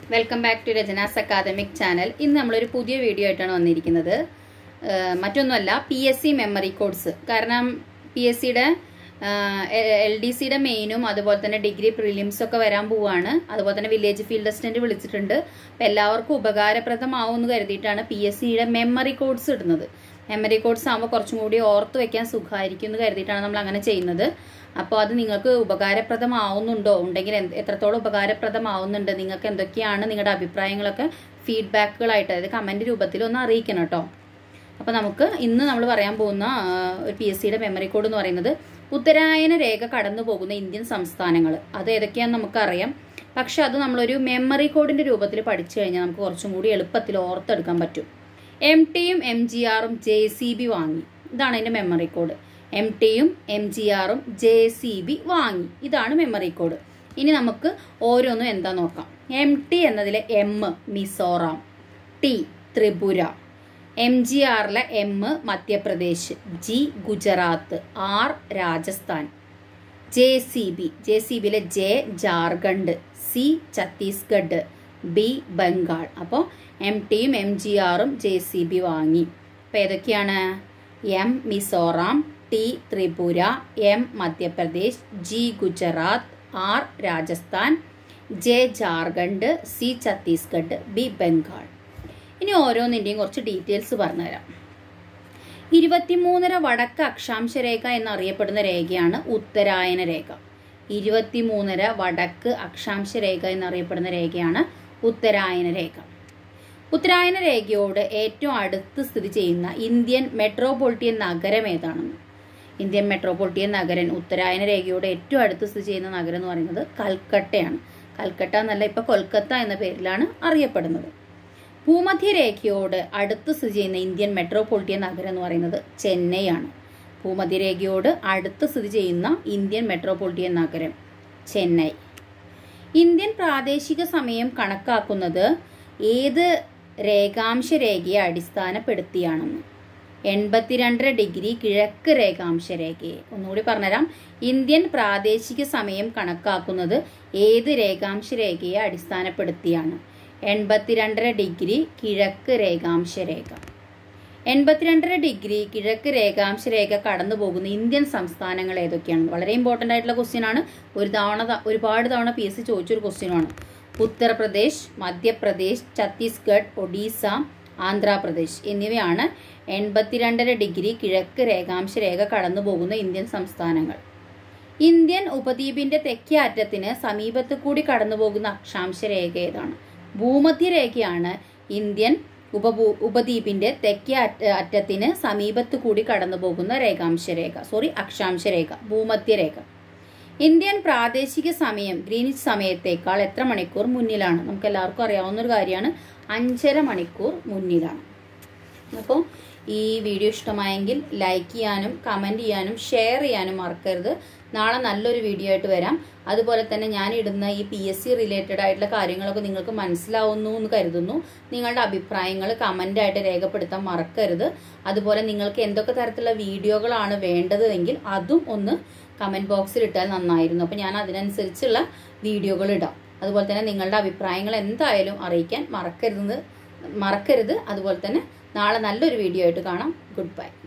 welcome back to Rachana's academic channel ഇന്ന് നമ്മളൊരു പുതിയ വീഡിയോ ആയിട്ടാണ് വന്നിരിക്കുന്നത് ഏഹ് മറ്റൊന്നുമല്ല P S C memory codes കാരണം പി എസ് സിയുടെ എൽ ഡി സിയുടെ മെയിനും അതുപോലെ തന്നെ ഡിഗ്രി പ്രിലിംസ് ഒക്കെ വരാൻ പോവാണ് അതുപോലെ തന്നെ വില്ലേജ് ഫീൽഡ് അസിസ്റ്റന്റ് വിളിച്ചിട്ടുണ്ട് അപ്പം എല്ലാവർക്കും ഉപകാരപ്രദമാവും എന്ന് കരുതിയിട്ടാണ് പി എസ് സിയുടെ മെമ്മറി കോഡ്സ് ഇടുന്നത് മെമ്മറി കോഡ്സ് ആകുമ്പോൾ കുറച്ചും കൂടി ഓർത്ത് വെക്കാൻ സുഖമായിരിക്കും എന്ന് കരുതിയിട്ടാണ് നമ്മൾ അങ്ങനെ ചെയ്യുന്നത് അപ്പോൾ അത് നിങ്ങൾക്ക് ഉപകാരപ്രദമാവുന്നുണ്ടോ ഉണ്ടെങ്കിൽ എന്ത്- എത്രത്തോളം ഉപകാരപ്രദമാവുന്നുണ്ട് നിങ്ങൾക്ക് എന്തൊക്കെയാണ് നിങ്ങളുടെ അഭിപ്രായങ്ങളൊക്കെ ഫീഡ്ബാക്കുകളായിട്ട് അതായത് കമൻറ്റ് രൂപത്തിൽ ഒന്ന് അറിയിക്കണം കേട്ടോ അപ്പോൾ നമുക്ക് ഇന്ന് നമ്മൾ പറയാൻ പോകുന്ന ആ, ഒരു പി എസ് സിയുടെ മെമ്മറി കോഡ് എന്ന് പറയുന്നത് ഉത്തരായന രേഖ കടന്നു പോകുന്ന ഇന്ത്യൻ സംസ്ഥാനങ്ങൾ അത് ഏതൊക്കെയാണെന്ന് നമുക്കറിയാം പക്ഷെ അത് നമ്മളൊരു മെമ്മറി കോഡിന്റെ രൂപത്തിൽ പഠിച്ചു കഴിഞ്ഞാൽ നമുക്ക് കുറച്ചും കൂടി എളുപ്പത്തിൽ ഓർത്തെടുക്കാൻ പറ്റും എം ടിയും എം ജി ആറും ജെ സി ബി വാങ്ങി ഇതാണ് അതിന്റെ മെമ്മറി കോഡ് എം ടിയും എം ജി ആറും ജെ സി ബി വാങ്ങി ഇതാണ് മെമ്മറി കോഡ് ഇനി നമുക്ക് ഓരോന്നും എന്താ നോക്കാം എം ടി എന്നതിലെ M Mizoram T Tripura M G ആറിലെ M Madhya Pradesh G Gujarat R Rajasthan J C B J C ബിയിലെ J Jharkhand C Chhattisgarh B Bengal അപ്പോൾ എം ടിയും എം ജി ആറും ജെ സി ബി വാങ്ങി അപ്പോൾ ഏതൊക്കെയാണ് M Mizoram T Tripura M Madhya Pradesh G Gujarat R Rajasthan J Jharkhand C Chhattisgarh B Bengal ഇനി ഓരോന്നിൻ്റെയും കുറച്ച് ഡീറ്റെയിൽസ് പറഞ്ഞുതരാം ഇരുപത്തിമൂന്നര വടക്ക് അക്ഷാംശ രേഖ എന്നറിയപ്പെടുന്ന രേഖയാണ് ഉത്തരായന രേഖ ഇരുപത്തിമൂന്നര വടക്ക് അക്ഷാംശ രേഖ എന്നറിയപ്പെടുന്ന രേഖയാണ് ഉത്തരായന രേഖ ഉത്തരായന രേഖയോട് ഏറ്റവും അടുത്ത് സ്ഥിതി ചെയ്യുന്ന ഇന്ത്യൻ മെട്രോപൊളിറ്റൻ നഗരം ഏതാണെന്ന് ഇന്ത്യൻ മെട്രോപൊളിറ്റൻ നഗരൻ ഉത്തരായന രേഖയോട് ഏറ്റവും അടുത്ത് സ്ഥിതി ചെയ്യുന്ന നഗരം എന്ന് പറയുന്നത് കൽക്കട്ടയാണ് കൽക്കട്ട എന്നല്ല ഇപ്പൊ കൊൽക്കത്ത എന്ന പേരിലാണ് അറിയപ്പെടുന്നത് ഭൂമധ്യരേഖയോട് അടുത്ത് സ്ഥിതി ചെയ്യുന്ന ഇന്ത്യൻ മെട്രോപൊളിറ്റൻ നഗരം എന്ന് പറയുന്നത് ചെന്നൈയാണ് ഭൂമധ്യരേഖയോട് അടുത്ത് സ്ഥിതി ചെയ്യുന്ന ഇന്ത്യൻ മെട്രോപൊളിറ്റൻ നഗരം ചെന്നൈ ഇന്ത്യൻ പ്രാദേശിക സമയം കണക്കാക്കുന്നത് ഏത് രേഖാംശ രേഖയെ അടിസ്ഥാനപ്പെടുത്തിയാണെന്ന് എൺപത്തിരണ്ടര ഡിഗ്രി കിഴക്ക് രേഖാംശ രേഖയെ ഒന്നുകൂടി പറഞ്ഞുതരാം ഇന്ത്യൻ പ്രാദേശിക സമയം കണക്കാക്കുന്നത് ഏത് രേഖാംശ രേഖയെ അടിസ്ഥാനപ്പെടുത്തിയാണ് എൺപത്തിരണ്ടര ഡിഗ്രി കിഴക്ക് രേഖാംശ രേഖ എൺപത്തിരണ്ടര ഡിഗ്രി കിഴക്ക് രേഖാംശ രേഖ കടന്നു പോകുന്ന ഇന്ത്യൻ സംസ്ഥാനങ്ങൾ ഏതൊക്കെയാണ് വളരെ ഇമ്പോർട്ടൻ്റ് ആയിട്ടുള്ള ക്വസ്റ്റ്യൻ ആണ് ഒരു തവണ ത- ഒരുപാട് തവണ പി എസ് സി ചോദിച്ചൊരു ക്വസ്റ്റ്യനാണ് ഉത്തർപ്രദേശ് മധ്യപ്രദേശ് ഛത്തീസ്ഗഡ് ഒഡീസ ആന്ധ്രാപ്രദേശ് എന്നിവയാണ് എൺപത്തിരണ്ടര ഡിഗ്രി കിഴക്ക് രേഖാംശ രേഖ കടന്നു പോകുന്ന ഇന്ത്യൻ സംസ്ഥാനങ്ങൾ ഇന്ത്യൻ ഉപദ്വീപിന്റെ തെക്കേ അറ്റത്തിന് സമീപത്ത് കൂടി കടന്നു പോകുന്ന അക്ഷാംശ രേഖ ഏതാണ് ഭൂമധ്യരേഖയാണ് ഇന്ത്യൻ ഉപഭൂ ഉപദ്വീപിന്റെ തെക്കേ അറ്റ അറ്റത്തിന് സമീപത്ത് കൂടി കടന്നു പോകുന്ന രേഖാംശ രേഖ സോറി അക്ഷാംശ രേഖ ഭൂമധ്യരേഖ ഇന്ത്യൻ പ്രാദേശിക സമയം ഗ്രീനിച്ച് സമയത്തേക്കാൾ എത്ര മണിക്കൂർ മുന്നിലാണ് നമുക്ക് എല്ലാവർക്കും അറിയാവുന്ന ഒരു കാര്യമാണ് അഞ്ചര മണിക്കൂർ മുന്നിലാണ് അപ്പോൾ ഈ വീഡിയോ ഇഷ്ടമായെങ്കിൽ ലൈക്ക് ചെയ്യാനും കമൻറ്റ് ചെയ്യാനും ഷെയർ ചെയ്യാനും മറക്കരുത് നാളെ നല്ലൊരു വീഡിയോ ആയിട്ട് വരാം അതുപോലെ തന്നെ ഞാൻ ഇടുന്ന ഈ പി എസ് സി റിലേറ്റഡ് ആയിട്ടുള്ള കാര്യങ്ങളൊക്കെ നിങ്ങൾക്ക് മനസ്സിലാവുന്നു എന്ന് കരുതുന്നു നിങ്ങളുടെ അഭിപ്രായങ്ങൾ കമൻ്റായിട്ട് രേഖപ്പെടുത്താൻ മറക്കരുത് അതുപോലെ നിങ്ങൾക്ക് എന്തൊക്കെ തരത്തിലുള്ള വീഡിയോകളാണ് വേണ്ടത് എങ്കിൽ അതും ഒന്ന് കമൻറ്റ് ബോക്സിൽ ഇട്ടാൽ നന്നായിരുന്നു അപ്പോൾ ഞാൻ അതിനനുസരിച്ചുള്ള വീഡിയോകൾ ഇടാം അതുപോലെ തന്നെ നിങ്ങളുടെ അഭിപ്രായങ്ങൾ എന്തായാലും അറിയിക്കാൻ മറക്കരുത് മറക്കരുത് അതുപോലെ തന്നെ നാളെ നല്ലൊരു വീഡിയോ ആയിട്ട് കാണാം ഗുഡ് ബൈ